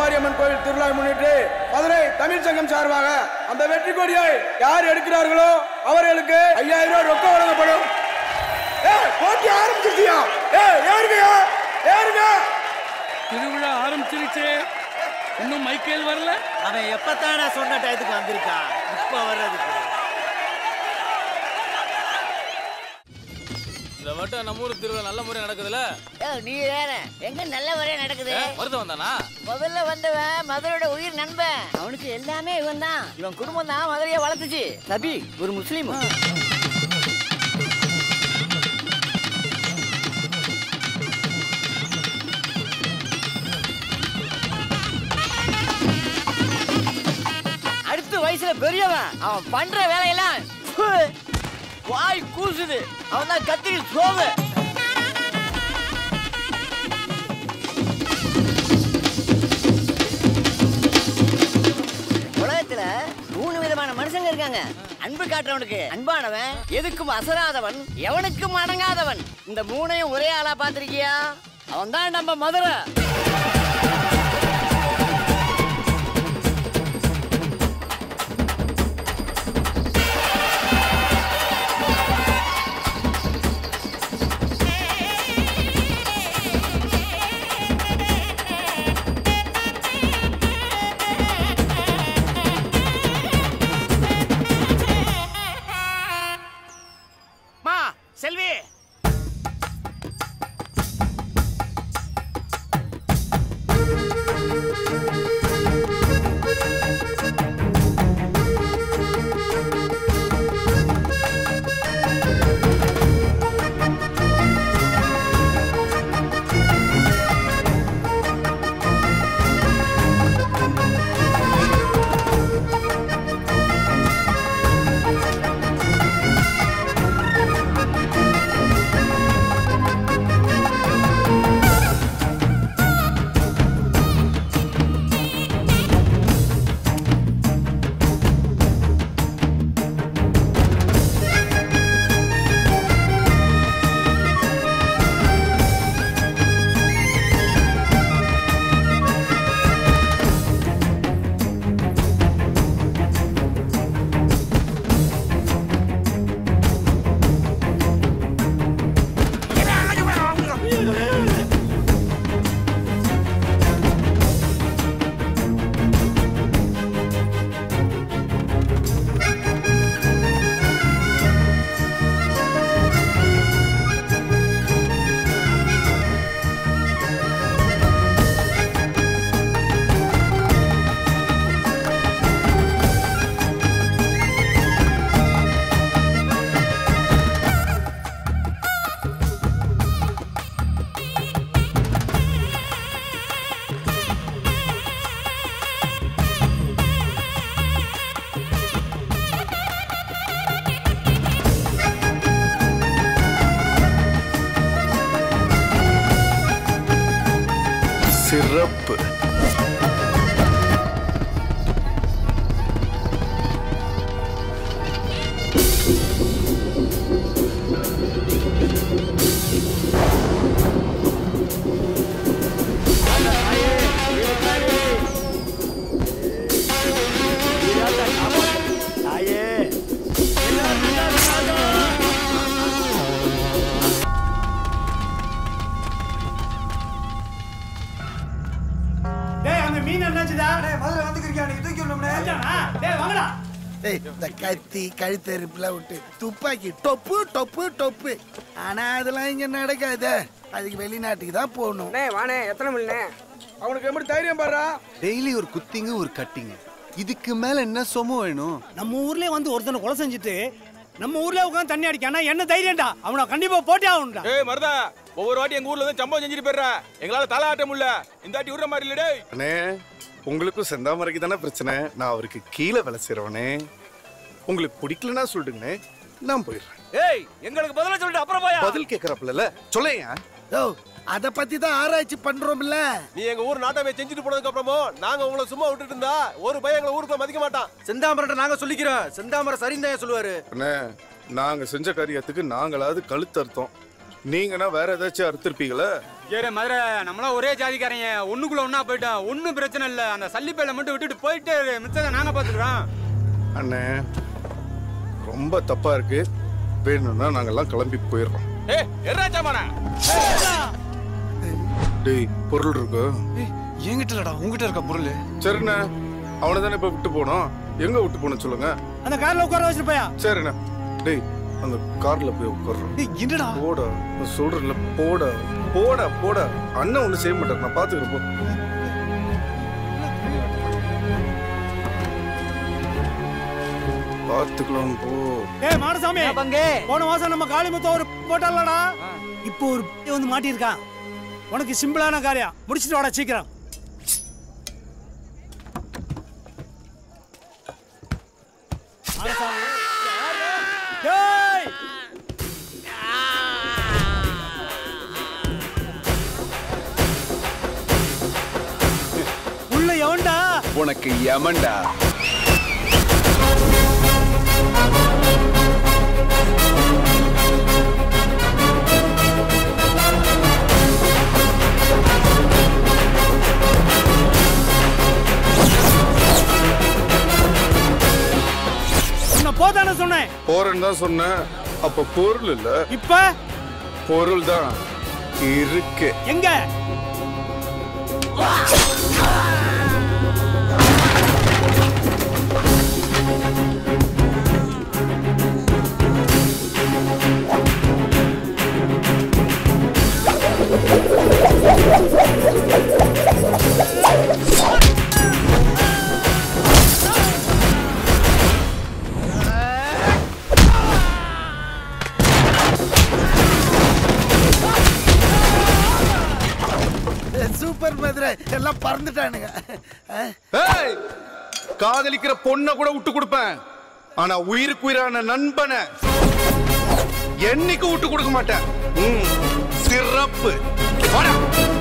மாரியம்மன் கோவில் திருவிழா முன்னிட்டு மதுரை தமிழ் சங்கம் சார்பாக அந்த வெற்றி கொடியை யார் எடுக்கிறார்களோ அவர்களுக்கு ஐயாயிரம் ரூபாய் ரொக்கம் வழங்கப்படும் ஏய், போட்டி ஆரம்பிச்சிருச்சியா ஏய் ஏறுங்கயா ஏறுங்க திருவிழா ஆரம்பிச்சிருச்சு இன்னும் மைக்கேல் வரல அவன் எப்பத்தானே சொன்ன டயத்துக்கு வந்திருக்கான் இப்ப வர்றதுக்கு இந்த வட்டம் நம்ம ஊர் திருவிழா நல்ல முறை நடக்குதுல ஏய், நீ வேற எங்க நல்ல வரையா நடக்குது வருது வந்தானா முதல்ல வந்தவன் மதுரையோட உயிர் நண்பன் அவனுக்கு எல்லாமே இவன் தான் இவன் குடும்பம் தான் மதுரையை வளர்த்துச்சு தபி ஒரு முஸ்லீம் அடுத்த வயசுல பெரியவன் அவன் பண்ற வேலையெல்லாம் ஃபு, வாய் கூசுது அவன் தான் கத்திரி சோவு உலகத்துல மூணு விதமான மனுஷங்க இருக்காங்க அன்பு காட்டுறவனுக்கு அன்பானவன் எதுக்கும் அசராதவன் எவனுக்கும் அடங்காதவன் இந்த மூணையும் ஒரே ஆளா பாத்திருக்கியா அவன் தான் நம்ம மதுரை மா செல்வி சிறப்பு டேய் அந்த மீன் என்னாச்சுடா டேய் முதல்ல வந்துக்கிறியா நீ தூக்கி விடணும்னே டேய் வாங்கடா ஏய் இந்த கத்தி கழுத்தெருப்புலாம் விட்டு துப்பாக்கி டொப்பு டொப்பு டொப்பு ஆனா அதெல்லாம் இங்க நடக்காதே அதுக்கு வெளிநாட்டுக்கு தான் போகணும் அண்ணே வாணே எத்தனை மில்லுண்ணே அவனுக்கு எப்படி தைரியம் பாடுறா டெய்லி ஒரு குத்திங்க ஒரு கட்டிங்க இதுக்கு மேல என்ன சொமம் வேணும் நம்ம ஊர்லயே வந்து ஒருத்தனை கொலை செஞ்சுட்டு நம்ம ஊர்ல உட்காந்து தண்ணி அடிக்கானா என்ன தைரியம்டா அவனை கண்டிப்பா போட்டே ஆகணும்டா ஏய் மருதா ஒவ்வொரு வாட்டி எங்க ஊர்ல வந்து சம்பவம் செஞ்சுட்டு போயிடுற எங்களால தலை ஆட்ட முடியல இந்த வாட்டி விடுற மாதிரி இல்ல டேய் அண்ணே உங்களுக்கும் செந்தாமரைக்கு தானே பிரச்சனை நான் அவருக்கு கீழே வேலை செய்றவனே உங்களுக்கு பிடிக்கலன்னா சொல்லிடுங்கண்ணே நான் போயிடுறேன் ஏய் எங்களுக்கு பதிலா சொல்லிட்டு அப்புறம் போயா பதில் கேட்கறப்பல சொல்லேங்க ஓ அத பத்தி தான் ஆராய்ச்சி பண்றோம்ல நீ எங்க ஊர் நாட்டாமே செஞ்சுட்டு போனதுக்கு அப்புறமும் நாங்க உங்களை சும்மா விட்டுட்டு இருந்தா ஒரு பையன் எங்களை ஊருக்குள்ள மதிக்க மாட்டான் செந்தாமரட்ட நாங்க சொல்லிக்கிறோம் செந்தாமரை சரிந்தான் சொல்லுவாரு அண்ணே நாங்க செஞ்ச காரியத்துக்கு நாங்களாவது கழுத்து அறுத்தோம் நீங்கன்னா வேற ஏதாச்சும் அறுத்திருப்பீங்களே ஏறு மதுரை நம்மளாம் ஒரே ஜாதிக்காரங்க ஒண்ணுக்குள்ள ஒண்ணா போயிட்டோம் ஒண்ணும் பிரச்சனை இல்ல அந்த சல்லிப்பையில மட்டும் விட்டுட்டு போயிட்டே இரு. மிச்சத்தை நாங்க பாத்துக்கிறோம் அண்ணே ரொம்ப தப்பா இருக்கு வேணும்னா நாங்கெல்லாம் கிளம்பி போயிடுறோம் ஏ எர்ரா சாமானா டேய் பொருள் இருக்கு என்கிட்ட இல்லடா உங்ககிட்ட இருக்க பொருள் சரிண்ணே அவனை தானே இப்ப விட்டு போனோம் எங்க விட்டு போகணும் சொல்லுங்க அந்த கார்ல உட்கார வச்சுட்டு போயா சரிண்ணே டேய் அந்த கார்ல போய் உட்கார்றோம் என்னடா போடா நான் சொல்றேன்ல போடா போடா போடா அண்ணன் ஒண்ணு செய்ய மாட்டார் நான் பாத்துக்கிறேன் போ பாத்துக்கலாம் போ ஏய் மாடசாமி போன மாசம் நம்ம காளிமுத்த ஒரு போட்டலடா இப்போ ஒரு பையன் வந்து மாட்டியிருக்கான் உனக்கு சிம்பிளான காரியம் முடிச்சிட்டு வாடா சீக்கிரம் மாடசாமி. டேய்! உள்ள எவன்டா உனக்கு யமன்டா உன்னை போதானே சொன்னேன் போறேன்னு தான் சொன்னேன் அப்ப பொருள் இல்ல இப்ப பொருள் தான் இருக்கு எங்க சூப்பர் மதுரை எல்லாம் பறந்துட்டானுங்க அஹ். ஏய் காதலிக்கிற பொண்ணை கூட விட்டு கொடுப்பேன் ஆனா உயிருக்கு உயிரான நண்பனை என்னைக்கு விட்டு கொடுக்க மாட்டேன் ம், சிறப்பு வாடா